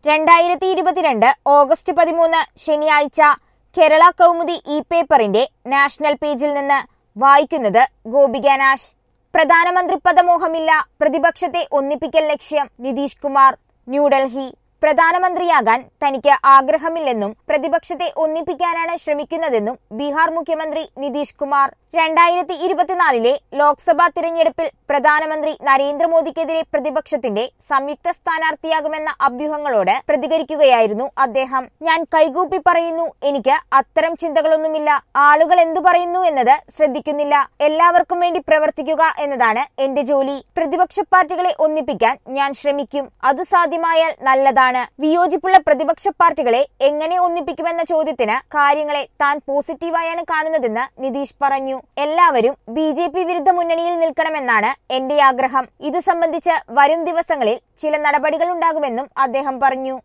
രണ്ടായിരത്തി ഇരുപത്തിരണ്ട് ഓഗസ്റ്റ് പതിമൂന്ന് ശനിയാഴ്ച കേരള കൗമുദി ഇ പേപ്പറിന്റെ നാഷണൽ പേജിൽ നിന്ന് വായിക്കുന്നത് ഗോപിക നാഷ് പ്രധാനമന്ത്രി പദമോഹമില്ല പ്രതിപക്ഷത്തെ ഒന്നിപ്പിക്കൽ ലക്ഷ്യം നിതീഷ് കുമാർ ന്യൂഡൽഹി പ്രധാനമന്ത്രിയാകാൻ തനിക്ക് ആഗ്രഹമില്ലെന്നും പ്രതിപക്ഷത്തെ ഒന്നിപ്പിക്കാനാണ് ശ്രമിക്കുന്നതെന്നും ബീഹാർ മുഖ്യമന്ത്രി നിതീഷ് കുമാർ രണ്ടായിരത്തി ഇരുപത്തിനാലിലെ ലോക്സഭാ തിരഞ്ഞെടുപ്പിൽ പ്രധാനമന്ത്രി നരേന്ദ്രമോദിക്കെതിരെ പ്രതിപക്ഷത്തിന്റെ സംയുക്ത സ്ഥാനാർത്ഥിയാകുമെന്ന അഭ്യൂഹങ്ങളോട് പ്രതികരിക്കുകയായിരുന്നു അദ്ദേഹം ഞാൻ കൈകൂപ്പി പറയുന്നു എനിക്ക് അത്തരം ചിന്തകളൊന്നുമില്ല ആളുകൾ എന്തു പറയുന്നു എന്നത് ശ്രദ്ധിക്കുന്നില്ല എല്ലാവർക്കും വേണ്ടി പ്രവർത്തിക്കുക എന്നതാണ് എന്റെ ജോലി പ്രതിപക്ഷ പാർട്ടികളെ ഒന്നിപ്പിക്കാൻ ഞാൻ ശ്രമിക്കും അത് സാധ്യമായാൽ നല്ലതാണ് വിയോജിപ്പുള്ള പ്രതിപക്ഷ പാർട്ടികളെ എങ്ങനെ ഒന്നിപ്പിക്കുമെന്ന ചോദ്യത്തിന് കാര്യങ്ങളെ താൻ പോസിറ്റീവായാണ് കാണുന്നതെന്ന് നിതീഷ് പറഞ്ഞു എല്ലാവരും ബി ജെ പി വിരുദ്ധ മുന്നണിയിൽ നിൽക്കണമെന്നാണ് എന്റെ ആഗ്രഹം ഇത് സംബന്ധിച്ച് വരും ദിവസങ്ങളിൽ ചില നടപടികളുണ്ടാകുമെന്നും അദ്ദേഹം പറഞ്ഞു